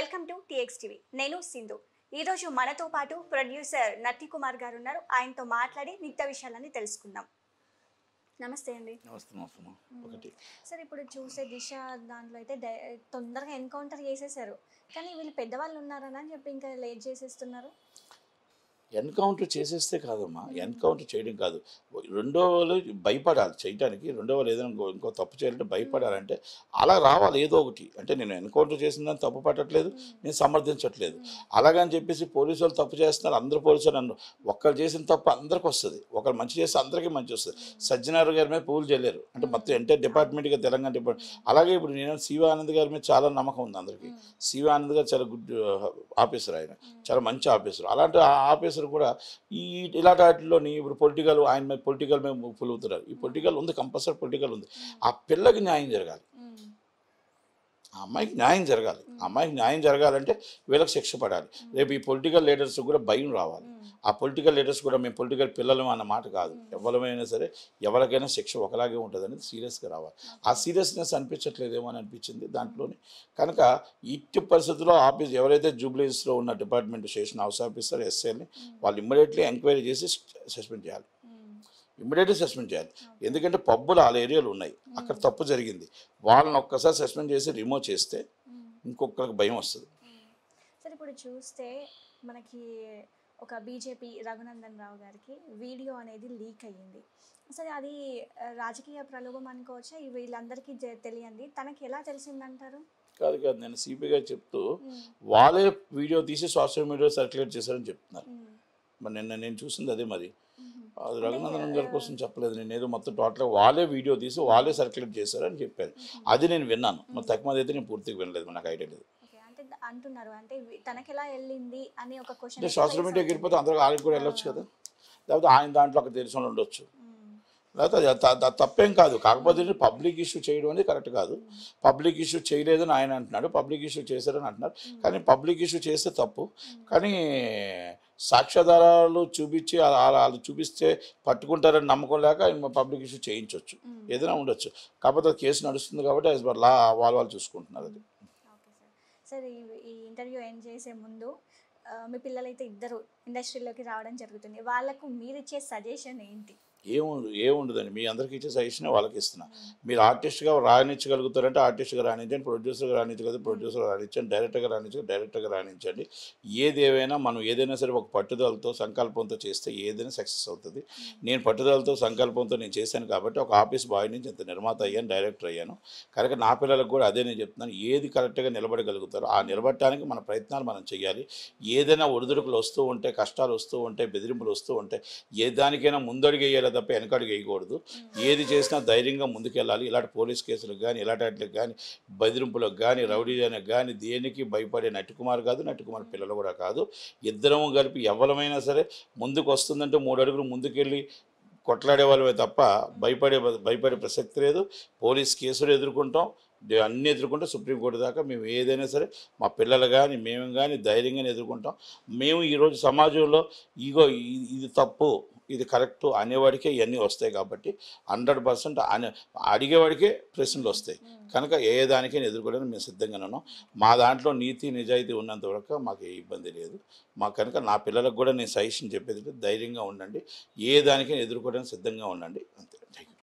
welcome to TX TV నేను సింధు ఈరోజు మనతో పాటు ప్రొడ్యూసర్ నట్టి కుమార్ గారు ఉన్నారు ఆయనతో మాట్లాడి మిగతా విషయాలన్నీ తెలుసుకుందాం నమస్తే అండి వస్తున్నాం వస్తున్నాం ఒకటి సార్ ఇప్పుడు చూసే దిశ దాంట్లో అయితే డై- తొందరగా ఎన్కౌంటర్ చేసేసారు కానీ వీళ్ళు పెద్దవాళ్ళు ఉన్నారని అని చెప్పి ఇంకా లేట్ చేసేస్తున్నారు ఎన్కౌంటర్ చేసేస్తే కాదమ్మా ఎన్కౌంటర్ చేయడం కాదు రెండో వాళ్ళు భయపడాలి చేయడానికి రెండో వాళ్ళు ఏదైనా ఇంకో ఇంకో తప్పు చేయాలంటే భయపడాలంటే అలా రావాలి ఏదో ఒకటి అంటే నేను ఎన్కౌంటర్ చేసిందని తప్పు పట్టట్లేదు నేను సమర్థించట్లేదు అలాగని చెప్పేసి పోలీసు వాళ్ళు తప్పు చేస్తున్నారు అందరు పోలీసులు నన్ను ఒక్కరు చేసిన తప్పు అందరికి వస్తుంది ఒకరు మంచి చేస్తే అందరికీ మంచి వస్తుంది సజ్జనారు గారి మీద పూలు చెల్లారు అంటే మొత్తం ఎంటైర్ డిపార్ట్మెంట్గా తెలంగాణ డిపార్ట్మెంట్ అలాగే ఇప్పుడు నేను శివ ఆనంద్ గారి మీద చాలా నమ్మకం ఉంది అందరికీ శివ ఆనంద్ గారు చాలా గుడ్ ఆఫీసర్ ఆయన చాలా మంచి ఆఫీసర్ అలాంటి ఆ ఆఫీసర్ కూడా ఈ ఇలాంటి వాటిలోని ఇప్పుడు పొలిటికల్ ఆయన మీద పొలిటికల్ మీద పులుగుతున్నారు ఈ పొలిటికల్ ఉంది కంపల్సరీ పొలిటికల్ ఉంది ఆ పిల్లకి న్యాయం జరగాలి ఆ అమ్మాయికి న్యాయం జరగాలి ఆ అమ్మాయికి న్యాయం జరగాలంటే వీళ్ళకి శిక్ష పడాలి రేపు ఈ పొలిటికల్ లీడర్స్ కూడా భయం రావాలి ఆ పొలిటికల్ లీడర్స్ కూడా మేము పొలిటికల్ పిల్లలు అన్న మాట కాదు ఎవరమైనా సరే ఎవరికైనా శిక్ష ఒకలాగే ఉంటుంది అనేది సీరియస్గా రావాలి ఆ సీరియస్నెస్ అనిపించట్లేదేమో అని అనిపించింది దాంట్లోనే కనుక ఇట్టి పరిస్థితుల్లో ఆఫీస్ ఎవరైతే జూబ్లీస్లో ఉన్న డిపార్ట్మెంట్ స్టేషన్ హౌస్ ఆఫీసర్ ఎస్ఐని వాళ్ళు ఇమ్మీడియట్లీ ఎంక్వైరీ చేసి సస్పెండ్ చేయాలి ఇమ్మీడియట్లీ సస్పెండ్ చేయాలి ఎందుకంటే పబ్బులు వాళ్ళ ఏరియాలు ఉన్నాయి అక్కడ తప్పు జరిగింది వాళ్ళని ఒక్కసారి సస్పెండ్ చేసి రిమూవ్ చేస్తే ఇంకొకరికి భయం వస్తుంది సార్ ఇప్పుడు చూస్తే మనకి ఒక బీజేపీ రఘునందన్ రావు గారికి వీడియో అనేది లీక్ అయ్యింది అసలు అది ఆ, రాజకీయ ప్రలోభం అనుకోవచ్చా ఇవి వీళ్ళందరికీ జ- తెలియంది తనకి ఎలా తెలిసిందంటారు కాదు కాదు నేను సిపిగా చెప్తూ వాళ్ళే వీడియో తీసి సోషల్ మీడియా సర్క్యులేట్ చేశారని చెప్తున్నారు మరి నిన్న నేను చూసింది అదే మరి అది రఘునందన్ గారి కోసం చెప్పలేదు నేను ఏదో మొత్తం టోటల్గా వాళ్ళే వీడియో తీసి వాళ్ళే సర్క్యులేట్ చేశారని చెప్పారు అది నేను విన్నాను మరి తక్కువ అయితే నేను పూర్తిగా వినలేదు మరి నాకు ఐడియా లేదు ఓకే అంటే ద- అంటున్నారు అంటే వి- తనకి ఎలా వెళ్ళింది అని ఒక అంటే క్వశ్చన్ సోషల్ మీడియాకి వెళ్ళిపోతే అందరూ వాళ్ళకి కూడా వెళ్ళొచ్చు కదా లేకపోతే ఆయన దాంట్లో ఒక తెలిసిన వాళ్ళు ఉండొచ్చు లేకపోతే అది త- త- తప్పేం కాదు కాకపోతే పబ్లిక్ ఇష్యూ చేయడం అనేది కరెక్ట్ కాదు పబ్లిక్ ఇష్యూ చేయలేదని ఆయన అంటున్నాడు పబ్లిక్ ఇష్యూ చేశారని అంటున్నారు కానీ పబ్లిక్ ఇష్యూ చేస్తే తప్పు కానీ సాక్ష్యాధారాలు చూపించి అలా- అలా వాళ్ళు చూపిస్తే పట్టుకుంటారని నమ్మకం లేక ఆయన పబ్లిక్ ఇష్యూ చేయించవచ్చు ఏదైనా ఉండొచ్చు కాకపోతే అది కేసు నడుస్తుంది కాబట్టి as per లా వాళ్ళు వాళ్ళు చూసుకుంటున్నారు అది ఓకే సార్ సార్ ఈ ఈ ఇంటర్వ్యూ ఎండ్ చేసే ముందు ఆ, మీ పిల్లలైతే ఇద్దరు ఇండస్ట్రీలోకి రావడం జరుగుతుంది వాళ్ళకు మీరు ఇచ్చే సజెషన్ ఏంటి ఏముండు ఏముండదండి మీ అందరికీ ఇచ్చే సజెషన్ వాళ్ళకి ఇస్తున్నా మీరు ఆర్టిస్ట్గా రాణించగలుగుతారంటే ఆర్టిస్ట్గా రాణించండి ప్రొడ్యూసర్గా రాణించగలిగితే ప్రొడ్యూసర్గా రాణించండి డైరెక్టర్గా రాణించగలిగితే డైరెక్టర్గా రాణించండి ఏది ఏవైనా మనం ఏదైనా సరే ఒక పట్టుదలతో సంకల్పంతో చేస్తే ఏదైనా సక్సెస్ అవుతుంది నేను పట్టుదలతో సంకల్పంతో నేను చేశాను కాబట్టి ఒక ఆఫీస్ బాయ్ నుంచి ఇంత నిర్మాత అయ్యాను డైరెక్టర్ అయ్యాను కనుక నా పిల్లలకు కూడా అదే నేను చెప్తున్నాను ఏది కరెక్ట్గా నిలబడగలుగుతారో ఆ నిలబడటానికి మన ప్రయత్నాలు మనం చేయాలి ఏదైనా ఒడిదుడుకులు వస్తూ ఉంటే కష్టాలు వస్తూ ఉంటాయి బెదిరింపులు వస్తూ ఉంటాయి ఏ దానికైనా ముందడుగు వేయాలి తప్ప వెనకడుగు వేయకూడదు ఏది చేసినా ధైర్యంగా ముందుకెళ్ళాలి ఇలాంటి పోలీస్ కేసులకు కానీ ఇలాంటి వాటికి కానీ బెదిరింపులకు కానీ రౌడీజానికి కానీ దేనికి భయపడే నటికుమార్ కాదు నటికుమార్ పిల్లలు కూడా కాదు ఇద్దరము కలిపి ఎవరమైనా సరే ముందుకు వస్తుందంటే మూడు అడుగులు ముందుకెళ్ళి కొట్లాడే వాళ్ళమే తప్ప భయపడే భయపడే ప్రసక్తి లేదు పోలీస్ కేసులు ఎదుర్కొంటాం దే- అన్నీ ఎదుర్కొంటే సుప్రీంకోర్టు దాకా మేము ఏదైనా సరే మా పిల్లలు కానీ మేము కానీ ధైర్యంగానే ఎదుర్కొంటాం మేము ఈరోజు సమాజంలో ఇగో ఇ- ఇది తప్పు ఇది కరెక్ట్ అనేవాడికే ఇవన్నీ వస్తాయి కాబట్టి హండ్రెడ్ పర్సెంట్ అనే అడిగేవాడికే ప్రశ్నలు వస్తాయి కనుక ఏ దానికైనా ఎదుర్కోవడానికి మేము సిద్ధంగానే ఉన్నాం మా దాంట్లో నీతి నిజాయితీ ఉన్నంత వరకు మాకు ఏ ఇబ్బంది లేదు మా కనుక నా పిల్లలకు కూడా నేను సజెషన్ చెప్పేది ధైర్యంగా ఉండండి ఏ దానికైనా ఎదుర్కోవడానికి సిద్ధంగా ఉండండి అంతే